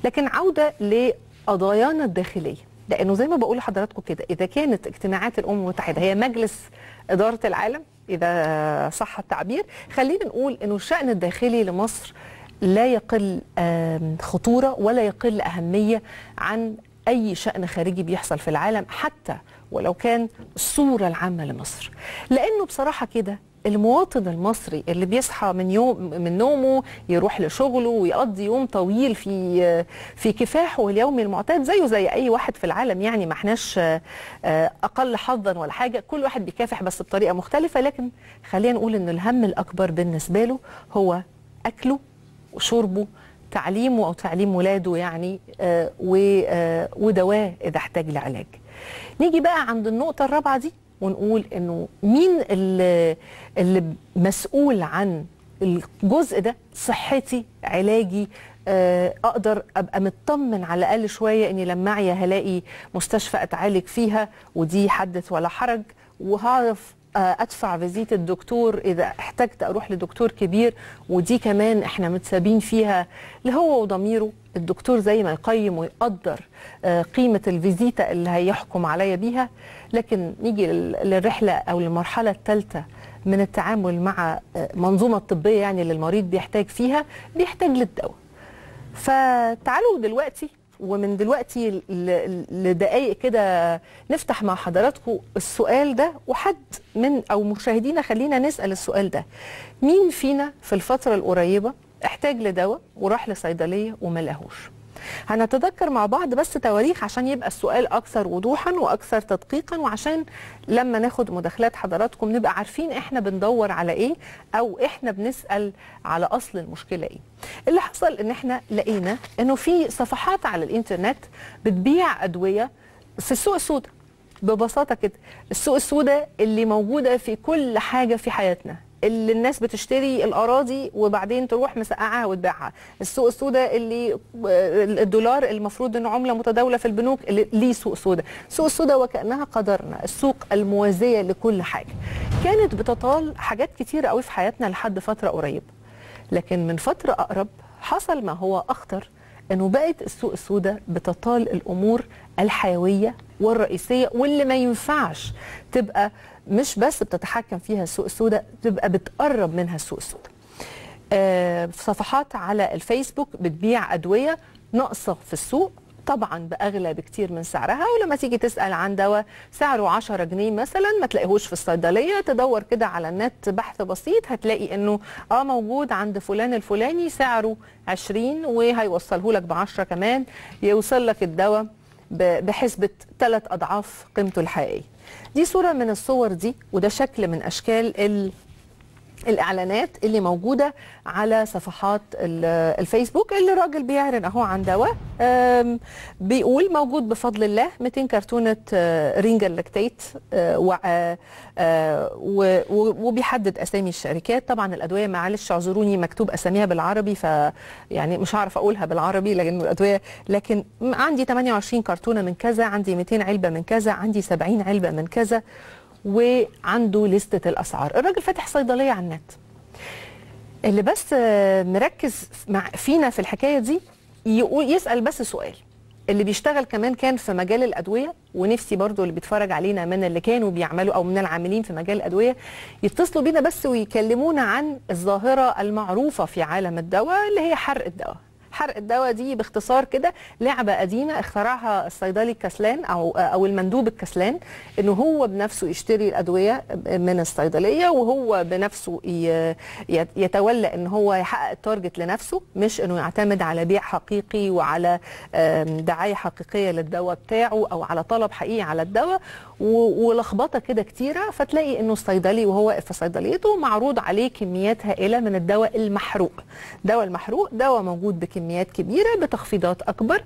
لكن عوده لقضايانا الداخليه لانه زي ما بقول لحضراتكم كده اذا كانت اجتماعات الامم المتحده هي مجلس اداره العالم اذا صح التعبير خلينا نقول انه الشان الداخلي لمصر لا يقل آم، خطوره ولا يقل اهميه عن اي شان خارجي بيحصل في العالم حتى ولو كان الصوره العامه لمصر لانه بصراحه كده المواطن المصري اللي بيصحى من يوم من نومه يروح لشغله ويقضي يوم طويل في في كفاحه اليومي المعتاد زيه زي اي واحد في العالم يعني ما احناش آه، آه، اقل حظا ولا حاجه كل واحد بيكافح بس بطريقه مختلفه لكن خلينا نقول ان الهم الاكبر بالنسبه له هو اكله وشربه تعليمه او تعليم ولاده يعني آه، و- آه، ودواه اذا احتاج لعلاج نيجي بقى عند النقطه الرابعه دي ونقول انه مين اللي, اللي مسؤول عن الجزء ده صحتي علاجي آه، اقدر ابقى مطمن على الاقل شويه اني لما اعيا هلاقي مستشفى اتعالج فيها ودي حدث ولا حرج وهعرف آه، ادفع فيزيت الدكتور اذا احتجت اروح لدكتور كبير ودي كمان احنا متسابين فيها اللي هو وضميره الدكتور زي ما يقيم ويقدر آه، قيمه الفيزيتا اللي هيحكم عليا بيها لكن نيجي لل- للرحله او للمرحله الثالثه من التعامل مع آه، منظومه طبيه يعني اللي المريض بيحتاج فيها بيحتاج للدواء فتعالوا دلوقتي ومن دلوقتي ل- ل- لدقايق كده نفتح مع حضراتكم السؤال ده وحد من او مشاهدينا خلينا نسال السؤال ده مين فينا في الفتره القريبه احتاج لدواء وراح لصيدليه وما لقاهوش هنتذكر مع بعض بس تواريخ عشان يبقى السؤال اكثر وضوحا واكثر تدقيقا وعشان لما ناخد مداخلات حضراتكم نبقى عارفين احنا بندور على ايه او احنا بنسال على اصل المشكله ايه اللي حصل ان احنا لقينا انه في صفحات على الانترنت بتبيع ادويه في السوق السوداء ببساطه كده السوق السوداء اللي موجوده في كل حاجه في حياتنا اللي الناس بتشتري الاراضي وبعدين تروح مسقعها وتبيعها السوق السوداء اللي الدولار المفروض انه عمله متداوله في البنوك اللي ليه سوق سوداء السوق السوداء وكانها قدرنا السوق الموازيه لكل حاجه كانت بتطال حاجات كتيره قوي في حياتنا لحد فتره قريبه لكن من فتره اقرب حصل ما هو اخطر انه بقت السوق السوداء بتطال الامور الحيويه والرئيسيه واللي ما ينفعش تبقى مش بس بتتحكم فيها السوق السوداء تبقى بتقرب منها السوق السوداء آه، صفحات على الفيسبوك بتبيع ادويه ناقصه في السوق طبعا باغلى بكتير من سعرها ولما تيجي تسال عن دواء سعره 10 جنيه مثلا ما تلاقيهوش في الصيدليه تدور كده على النت بحث بسيط هتلاقي انه اه موجود عند فلان الفلاني سعره 20 وهيوصله لك ب 10 كمان يوصل لك الدواء ب- بحسبه ثلاث اضعاف قيمته الحقيقيه دي صوره من الصور دي وده شكل من اشكال ال الاعلانات اللي موجوده على صفحات ال- الفيسبوك اللي الراجل بيعلن اهو عن دواء أم، بيقول موجود بفضل الله 200 كرتونه آه، رينجل لاكتيت آه، و- آه، آه، و- و- وبيحدد اسامي الشركات طبعا الادويه معلش اعذروني مكتوب اساميها بالعربي ف يعني مش هعرف اقولها بالعربي لكن الادويه لكن عندي 28 كرتونه من كذا عندي 200 علبه من كذا عندي 70 علبه من كذا وعنده لستة الأسعار الراجل فاتح صيدلية على النت اللي بس آه، مركز مع فينا في الحكاية دي يقول يسأل بس سؤال اللي بيشتغل كمان كان في مجال الأدوية ونفسي برضو اللي بيتفرج علينا من اللي كانوا بيعملوا أو من العاملين في مجال الأدوية يتصلوا بينا بس ويكلمونا عن الظاهرة المعروفة في عالم الدواء اللي هي حرق الدواء حرق الدواء دي باختصار كده لعبه قديمه اخترعها الصيدلي الكسلان او او المندوب الكسلان انه هو بنفسه يشتري الادويه من الصيدليه وهو بنفسه ي- يت- يتولى ان هو يحقق التارجت لنفسه مش انه يعتمد على بيع حقيقي وعلى آم، دعايه حقيقيه للدواء بتاعه او على طلب حقيقي على الدواء و- ولخبطه كده كتيره فتلاقي انه الصيدلي وهو واقف في صيدليته معروض عليه كميات هائله من الدواء المحروق دواء المحروق دواء موجود بكميات كبيره بتخفيضات اكبر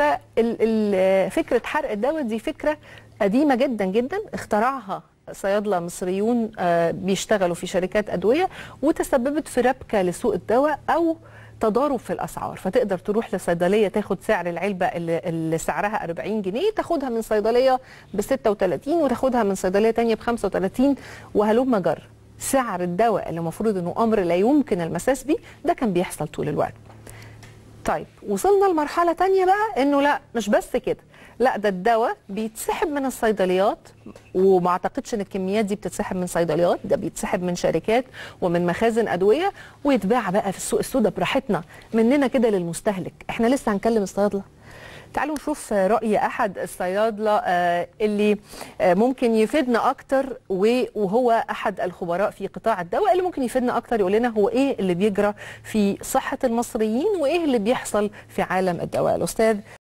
ففكره حرق الدواء دي فكره قديمه جدا جدا اخترعها صيادله مصريون آه، بيشتغلوا في شركات ادويه وتسببت في ربكه لسوق الدواء او تضارب في الاسعار فتقدر تروح لصيدليه تاخد سعر العلبه اللي, اللي سعرها 40 جنيه تاخدها من صيدليه ب 36 وتاخدها من صيدليه تانية ب 35 وهلم جر سعر الدواء اللي المفروض انه امر لا يمكن المساس بيه ده كان بيحصل طول الوقت طيب وصلنا لمرحلة تانية بقى انه لا مش بس كده لا ده الدواء بيتسحب من الصيدليات وما اعتقدش ان الكميات دي بتتسحب من صيدليات ده بيتسحب من شركات ومن مخازن ادويه ويتباع بقى في السوق السوداء براحتنا مننا كده للمستهلك احنا لسه هنكلم الصيادله تعالوا نشوف رأي أحد الصيادلة آه، اللي آه، ممكن يفيدنا أكتر و- وهو أحد الخبراء في قطاع الدواء اللي ممكن يفيدنا أكتر يقول لنا هو إيه اللي بيجرى في صحة المصريين وإيه اللي بيحصل في عالم الدواء الأستاذ